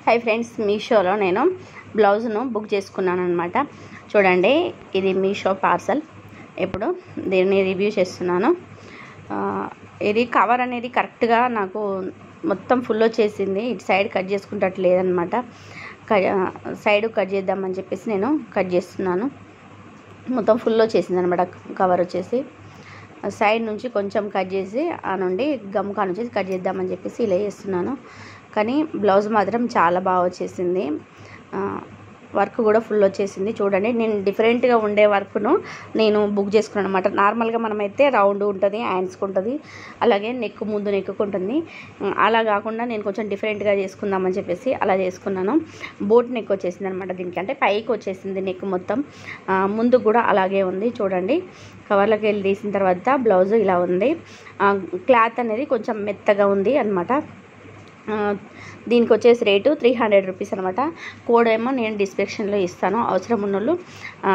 hi friends మీషోలో నేను బ్లౌజ్ను book చేసుకున్నాను అనమాట చూడండి ఇది మీషో పార్సల్ ఇప్పుడు దీన్ని రివ్యూ చేస్తున్నాను ఆ, ఇది కవర్ అనేది కరెక్ట్గా నాకు మొత్తం ఫుల్ వచ్చేసింది ఇటు సైడ్ కట్ చేసుకుంటట్టు లేదనమాట సైడ్ కట్ చేద్దామని చెప్పేసి నేను కట్ చేస్తున్నాను మొత్తం ఫుల్ వచ్చేసింది అనమాట కవర్ వచ్చేసి సైడ్ నుంచి కొంచెం కట్ చేసి ఆ నుండి గమ్ కా నుంచి కట్ చేద్దామని చెప్పేసి ఇలా చేస్తున్నాను కానీ బ్లౌజ్ మాత్రం చాలా బాగా వచ్చేసింది ఆ, వర్క్ కూడా ఫుల్ వచ్చేసింది చూడండి నేను డిఫరెంట్గా ఉండే వర్క్ను నేను బుక్ చేసుకున్నాను అనమాట నార్మల్గా మనమైతే రౌండ్ ఉంటుంది హ్యాండ్స్కి ఉంటుంది అలాగే నెక్ ముందు నెక్కు ఉంటుంది ఉమ్, అలా కాకుండా నేను కొంచెం డిఫరెంట్గా చేసుకుందామని చెప్పేసి అలా చేసుకున్నాను బోట్ నెక్ వచ్చేసింది అనమాట దీనికి అంటే పైకి వచ్చేసింది నెక్ మొత్తం ఆ, ముందు కూడా అలాగే ఉంది చూడండి కవర్లోకి వెళ్ళి తీసిన తర్వాత బ్లౌజ్ ఇలా ఉంది ఆ, క్లాత్ అనేది కొంచెం మెత్తగా ఉంది అనమాట ఆ, దీనికి వచ్చేసి రేటు త్రీ హండ్రెడ్ రూపీస్ అనమాట కోడ్ ఏమో నేను డిస్క్రిప్షన్లో ఇస్తాను అవసరం ఉన్నోళ్ళు ఆ,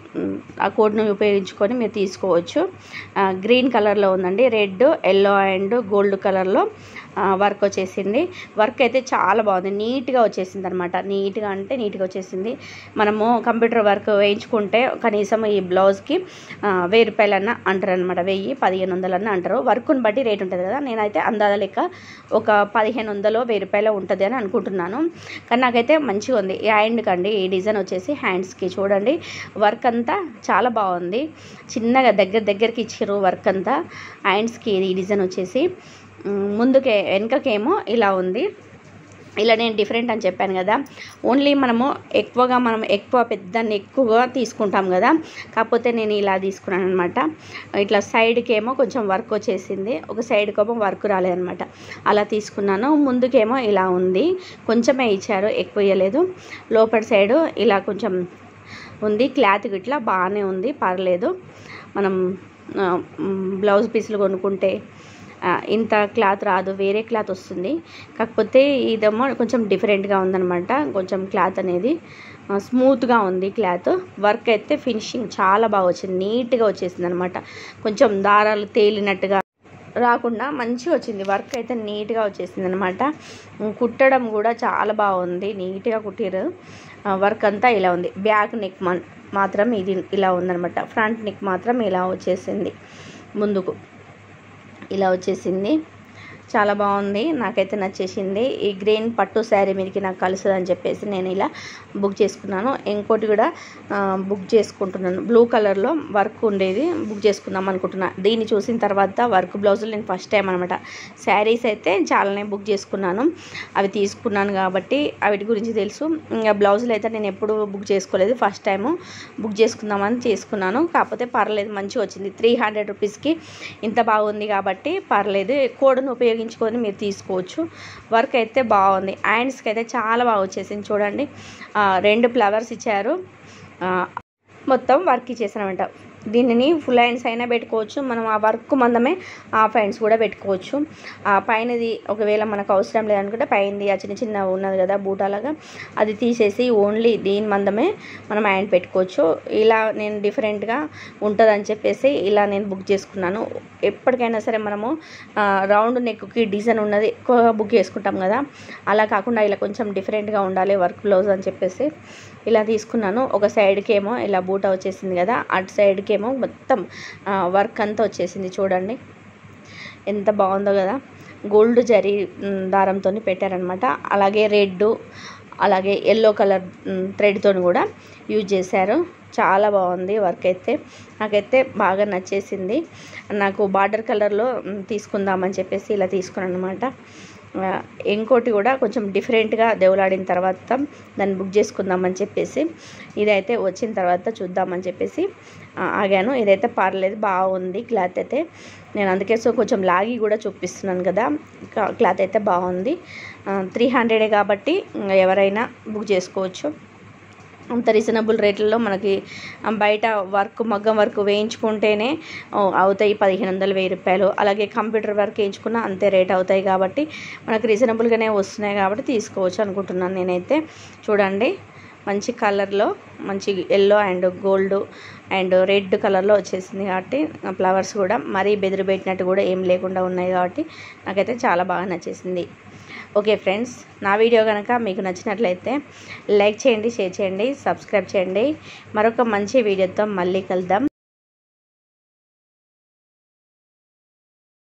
ఆ కోడ్ను ఉపయోగించుకొని మీరు తీసుకోవచ్చు ఆ, గ్రీన్ కలర్లో ఉందండి రెడ్ ఎల్లో అండ్ గోల్డ్ కలర్లో ఆ, వర్క్ వచ్చేసింది వర్క్ అయితే చాలా బాగుంది నీట్గా వచ్చేసింది అనమాట నీట్గా అంటే నీట్గా వచ్చేసింది మనము కంప్యూటర్ వర్క్ వేయించుకుంటే కనీసం ఈ బ్లౌజ్కి ఆ, వెయ్యి రూపాయలన్నా అంటారు అనమాట వెయ్యి పదిహేను వందలన్నా అంటారు వర్క్ని బట్టి రేట్ ఉంటుంది కదా నేనైతే అందాద లెక్క ఒక పదిహేను వందలు వెయ్యి రూపాయలు ఉంటుంది అని అనుకుంటున్నాను కానీ నాకైతే మంచిగా ఉంది ఈ హ్యాండ్కి అండి ఈ డిజైన్ వచ్చేసి హ్యాండ్స్కి చూడండి వర్క్ అంతా చాలా బాగుంది చిన్నగా దగ్గర దగ్గరికి ఇచ్చారు వర్క్ అంతా హ్యాండ్స్కి ఈ డిజైన్ వచ్చేసి ఉమ్, ముందుకే వెనకకేమో ఇలా ఉంది ఇలా నేను డిఫరెంట్ అని చెప్పాను కదా ఓన్లీ మనము ఎక్కువగా మనం ఎక్కువ పెద్ద ఎక్కువగా తీసుకుంటాం కదా కాకపోతే నేను ఇలా తీసుకున్నాను అనమాట ఇట్లా సైడ్కి ఏమో కొంచెం వర్క్ వచ్చేసింది ఒక సైడ్కి ఏమో వర్క్ రాలేదనమాట అలా తీసుకున్నాను ముందుకేమో ఇలా ఉంది కొంచెమే ఇచ్చారు ఎక్కువ ఇవ్వలేదు లోపల సైడు ఇలా కొంచెం ఉంది క్లాత్ గిట్లా బాగానే ఉంది పర్లేదు మనం ఆ, మ్, బ్లౌజ్ పీసులు కొనుక్కుంటే ఆ, ఇంత క్లాత్ రాదు వేరే క్లాత్ వస్తుంది కాకపోతే ఇదేమో కొంచెం డిఫరెంట్గా ఉందన్నమాట కొంచెం క్లాత్ అనేది ఆ, స్మూత్గా ఉంది క్లాత్ వర్క్ అయితే ఫినిషింగ్ చాలా బాగా వచ్చింది నీట్గా వచ్చేసింది అనమాట కొంచెం దారాలు తేలినట్టుగా రాకుండా మంచిగా వచ్చింది వర్క్ అయితే నీట్గా వచ్చేసింది అనమాట కుట్టడం కూడా చాలా బాగుంది నీట్గా కుట్టిరు ఆ, వర్క్ అంతా ఇలా ఉంది బ్యాక్ నెక్ మన్ మాత్రం ఇది ఇలా ఉందనమాట ఫ్రంట్ నెక్ మాత్రం ఇలా వచ్చేసింది ముందుకు ఇలా వచ్చేసింది చాలా బాగుంది నాకైతే నచ్చేసింది ఈ గ్రీన్ పట్టు శారీ మీదకి నాకు కలుస్తుంది అని చెప్పేసి నేను ఇలా బుక్ చేసుకున్నాను ఇంకోటి కూడా ఆ, బుక్ చేసుకుంటున్నాను బ్లూ కలర్లో వర్క్ ఉండేది బుక్ చేసుకుందాం అనుకుంటున్నాను దీన్ని చూసిన తర్వాత వర్క్ బ్లౌజులు నేను ఫస్ట్ టైం అనమాట శారీస్ అయితే చాలానే బుక్ చేసుకున్నాను అవి తీసుకున్నాను కాబట్టి వాటి గురించి తెలుసు ఇంకా బ్లౌజులు అయితే నేను ఎప్పుడు బుక్ చేసుకోలేదు ఫస్ట్ టైము బుక్ చేసుకుందామని చేసుకున్నాను కాకపోతే పర్లేదు మంచిగా వచ్చింది త్రీ హండ్రెడ్ రూపీస్కి ఇంత బాగుంది కాబట్టి పర్లేదు కోడ్ను ఉపయోగించుకొని మీరు తీసుకోవచ్చు వర్క్ అయితే బాగుంది హ్యాండ్స్కి అయితే చాలా బాగా వచ్చేసింది చూడండి ఆ, రెండు ఫ్లవర్స్ ఇచ్చారు ఆ, మొత్తం వర్క్ ఇచ్చేసానమాట దీనిని ఫుల్ హ్యాండ్స్ అయినా పెట్టుకోవచ్చు మనం ఆ వర్క్ మందమే హాఫ్ హ్యాండ్స్ కూడా పెట్టుకోవచ్చు ఆ పైనది ఒకవేళ మనకు అవసరం లేదనుకుంటే పైనది ఆ చిన్న చిన్న ఉన్నది కదా బూటాలాగా అది తీసేసి ఓన్లీ దీని మందమే మనం హ్యాండ్ పెట్టుకోవచ్చు ఇలా నేను డిఫరెంట్గా ఉంటుందని చెప్పేసి ఇలా నేను బుక్ చేసుకున్నాను ఎప్పటికైనా సరే మనము ఆ, రౌండ్ నెక్కి డిజైన్ ఉన్నది ఎక్కువగా బుక్ చేసుకుంటాం కదా అలా కాకుండా ఇలా కొంచెం డిఫరెంట్గా ఉండాలి వర్క్ బ్లౌజ్ అని చెప్పేసి ఇలా తీసుకున్నాను ఒక సైడ్కి ఏమో ఇలా బూట వచ్చేసింది కదా అటు సైడ్కి ఏమో మొత్తం ఆ, వర్క్ అంతా వచ్చేసింది చూడండి ఎంత బాగుందో కదా గోల్డ్ జరీ మ్, దారంతో పెట్టారనమాట అలాగే రెడ్ అలాగే ఎల్లో కలర్ థ్రెడ్తో కూడా యూజ్ చేశారు చాలా బాగుంది వర్క్ అయితే నాకైతే బాగా నచ్చేసింది నాకు బార్డర్ కలర్లో మ్, తీసుకుందామని చెప్పేసి ఇలా తీసుకున్నాను అనమాట ఆ, ఇంకోటి కూడా కొంచెం డిఫరెంట్గా దేవులాడిన తర్వాత దాన్ని బుక్ చేసుకుందామని చెప్పేసి ఇదైతే వచ్చిన తర్వాత చూద్దామని చెప్పేసి ఆ, ఆగాను ఇదైతే పర్లేదు బాగుంది క్లాత్ అయితే నేను అందుకే సో కొంచెం లాగి కూడా చూపిస్తున్నాను కదా కా- క్లాత్ అయితే బాగుంది త్రీ హండ్రెడే కాబట్టి ఇంకా ఎవరైనా బుక్ చేసుకోవచ్చు అంత రీజనబుల్ రేట్లలో మనకి ఆ, బయట వర్క్ మగ్గం వర్క్ వేయించుకుంటేనే ఓ, అవుతాయి పదిహేను వందలు వెయ్యి రూపాయలు అలాగే కంప్యూటర్ వర్క్ వేయించుకున్న అంతే రేట్ అవుతాయి కాబట్టి మనకు రీజనబుల్గానే వస్తున్నాయి కాబట్టి తీసుకోవచ్చు అనుకుంటున్నాను నేనైతే చూడండి మంచి కలర్లో మంచి yellow and gold and red కలర్లో వచ్చేసింది కాబట్టి ఫ్లవర్స్ కూడా మరీ బెదిరి పెట్టినట్టు కూడా ఏం లేకుండా ఉన్నాయి కాబట్టి నాకైతే చాలా బాగా నచ్చేసింది ఓకే ఫ్రెండ్స్ నా వీడియో కనుక మీకు నచ్చినట్లయితే లైక్ చేయండి షేర్ చేయండి సబ్స్క్రైబ్ చేయండి మరొక మంచి వీడియోతో మళ్ళీ కలుద్దాం